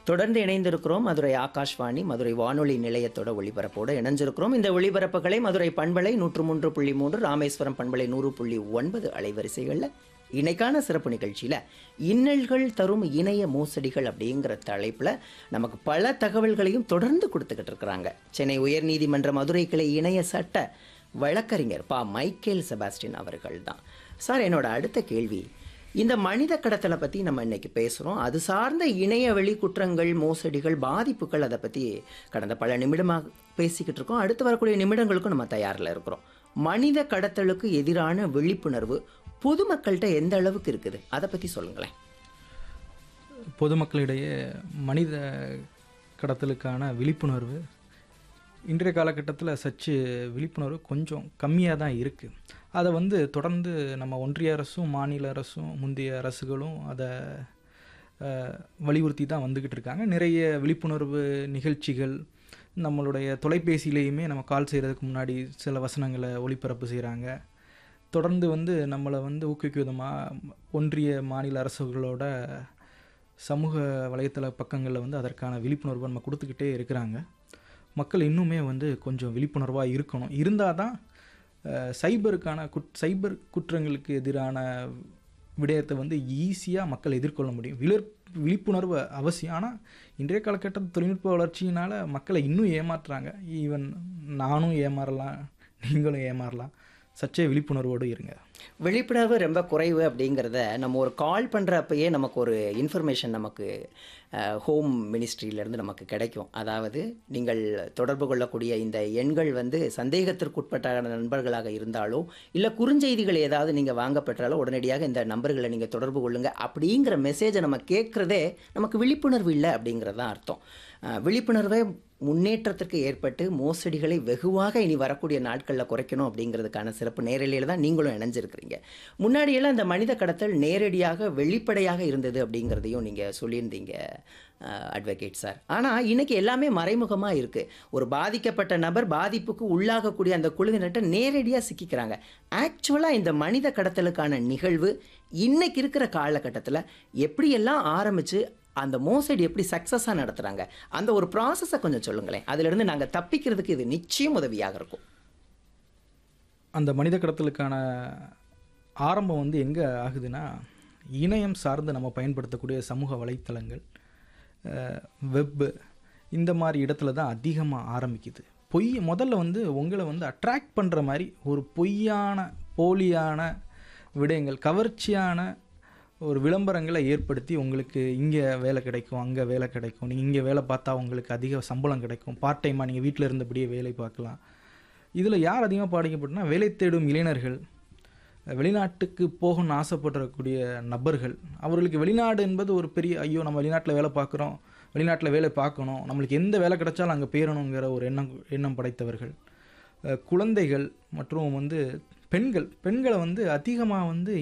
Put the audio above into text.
தொடர்ந்து இணைந்திருக்கிறோம் மதுரை ஆகாஷ்வாணி மதுரை வானொலி நிலையத்தோட ஒளிபரப்போடு இணைஞ்சிருக்கிறோம் இந்த ஒளிபரப்புகளை மதுரை பண்பலை நூற்று மூன்று புள்ளி மூன்று ராமேஸ்வரம் பண்பலை நூறு புள்ளி ஒன்பது அலைவரிசைகளில் இன்னைக்கான சிறப்பு நிகழ்ச்சியில் இன்னல்கள் தரும் இணைய மோசடிகள் அப்படிங்கிற தலைப்பில் நமக்கு பல தகவல்களையும் தொடர்ந்து கொடுத்துக்கிட்டு இருக்கிறாங்க சென்னை உயர்நீதிமன்ற மதுரை கிளை இணைய சட்ட வழக்கறிஞர் பா மைக்கேல் செபாஸ்டின் அவர்கள் தான் சார் என்னோட அடுத்த கேள்வி இந்த மனித கடத்தலை பற்றி நம்ம இன்னைக்கு பேசுகிறோம் அது சார்ந்த இணையவழி குற்றங்கள் மோசடிகள் பாதிப்புகள் அதை பற்றி கடந்த பல நிமிடமாக பேசிக்கிட்டு இருக்கோம் அடுத்து வரக்கூடிய நிமிடங்களுக்கும் நம்ம தயாரில் இருக்கிறோம் மனித கடத்தலுக்கு எதிரான விழிப்புணர்வு பொதுமக்கள்கிட்ட எந்த அளவுக்கு இருக்குது அதை பற்றி சொல்லுங்களேன் பொதுமக்களிடையே மனித கடத்தலுக்கான விழிப்புணர்வு இன்றைய காலகட்டத்தில் சற்று விழிப்புணர்வு கொஞ்சம் கம்மியாக தான் இருக்குது அதை வந்து தொடர்ந்து நம்ம ஒன்றிய அரசும் மாநில அரசும் முந்தைய அரசுகளும் அதை அஹ், வலியுறுத்தி தான் வந்துக்கிட்டு இருக்காங்க நிறைய விழிப்புணர்வு நிகழ்ச்சிகள் நம்மளுடைய தொலைபேசியிலையுமே நம்ம கால் செய்கிறதுக்கு முன்னாடி சில வசனங்களை ஒளிபரப்பு செய்கிறாங்க தொடர்ந்து வந்து நம்மளை வந்து ஊக்குவிக்கும் விதமாக ஒன்றிய மாநில அரசுகளோட சமூக வலைத்தள பக்கங்களில் வந்து அதற்கான விழிப்புணர்வை நம்ம கொடுத்துக்கிட்டே இருக்கிறாங்க மக்கள் இன்னுமே வந்து கொஞ்சம் விழிப்புணர்வாக இருக்கணும் இருந்தால் தான் அஹ், சைபருக்கான குட் சைபர் குற்றங்களுக்கு எதிரான விடயத்தை வந்து ஈஸியாக மக்கள் எதிர்கொள்ள முடியும் விழிர் விழிப்புணர்வு அவசியம் ஆனால் இன்றைய காலகட்டத்தில் தொழில்நுட்ப வளர்ச்சியினால் மக்களை இன்னும் ஏமாற்றுறாங்க ஈவன் நானும் ஏமாறலாம் நீங்களும் ஏமாறலாம் சற்றே விழிப்புணர்வோடு இருங்க விழிப்புணர்வு ரொம்ப குறைவு அப்படிங்கிறத நம்ம ஒரு கால் பண்ணுறப்பயே நமக்கு ஒரு இன்ஃபர்மேஷன் நமக்கு ஹோம் மினிஸ்ட்ரியிலேருந்து நமக்கு கிடைக்கும் அதாவது நீங்கள் தொடர்பு கொள்ளக்கூடிய இந்த எண்கள் வந்து சந்தேகத்திற்குட்பட்ட நண்பர்களாக இருந்தாலோ இல்லை குறுஞ்செய்திகள் ஏதாவது நீங்கள் வாங்க பெற்றாலோ உடனடியாக இந்த நம்பர்களை நீங்கள் தொடர்பு கொள்ளுங்க அப்படிங்கிற மெசேஜை நம்ம கேட்குறதே நமக்கு விழிப்புணர்வு இல்லை அப்படிங்கிறது தான் அர்த்தம் அஹ், விழிப்புணர்வை முன்னேற்றத்திற்கு ஏற்பட்டு மோசடிகளை வெகுவாக இனி வரக்கூடிய நாட்களில் குறைக்கணும் அப்படிங்கிறதுக்கான சிறப்பு நேரலையில் தான் நீங்களும் இணைஞ்சிருக்கிறீங்க முன்னாடியெல்லாம் இந்த மனித கடத்தல் நேரடியாக வெளிப்படையாக இருந்தது அப்படிங்கிறதையும் நீங்கள் சொல்லியிருந்தீங்க அட்வொகேட் சார் ஆனால் இன்னைக்கு எல்லாமே மறைமுகமாக இருக்குது ஒரு பாதிக்கப்பட்ட நபர் பாதிப்புக்கு உள்ளாகக்கூடிய அந்த குழுவினர்கிட்ட நேரடியாக சிக்கிக்கிறாங்க ஆக்சுவலாக இந்த மனித கடத்தலுக்கான நிகழ்வு இன்னைக்கு இருக்கிற காலகட்டத்தில் எப்படியெல்லாம் ஆரம்பித்து அந்த மோசடி எப்படி சக்ஸஸாக நடத்துகிறாங்க அந்த ஒரு ப்ராசஸை கொஞ்சம் சொல்லுங்களேன் அதிலிருந்து நாங்கள் தப்பிக்கிறதுக்கு இது நிச்சயம் உதவியாக இருக்கும் அந்த மனித கடத்தலுக்கான ஆரம்பம் வந்து எங்கே ஆகுதுன்னா இணையம் சார்ந்து நம்ம பயன்படுத்தக்கூடிய சமூக வலைத்தளங்கள் வெப்பு இந்த மாதிரி இடத்துல தான் அதிகமாக ஆரம்பிக்குது பொய் முதல்ல வந்து உங்களை வந்து அட்ராக்ட் பண்ணுற மாதிரி ஒரு பொய்யான போலியான விடயங்கள் கவர்ச்சியான ஒரு விளம்பரங்களை ஏற்படுத்தி உங்களுக்கு இங்கே வேலை கிடைக்கும் அங்கே வேலை கிடைக்கும் நீங்கள் இங்கே வேலை பார்த்தா உங்களுக்கு அதிக சம்பளம் கிடைக்கும் பார்ட் டைமாக நீங்கள் வீட்டில் இருந்தபடியே வேலை பார்க்கலாம் இதில் யார் அதிகமாக பாதிக்கப்பட்டனா வேலை தேடும் இளைஞர்கள் வெளிநாட்டுக்கு போகணும்னு ஆசைப்படக்கூடிய நபர்கள் அவர்களுக்கு வெளிநாடு என்பது ஒரு பெரிய ஐயோ நம்ம வெளிநாட்டில் வேலை பார்க்குறோம் வெளிநாட்டில் வேலை பார்க்கணும் நம்மளுக்கு எந்த வேலை கிடைச்சாலும் அங்கே போயிடணுங்கிற ஒரு எண்ணம் எண்ணம் படைத்தவர்கள் அஹ் குழந்தைகள் மற்றும் வந்து பெண்கள் பெண்களை வந்து அதிகமாக வந்து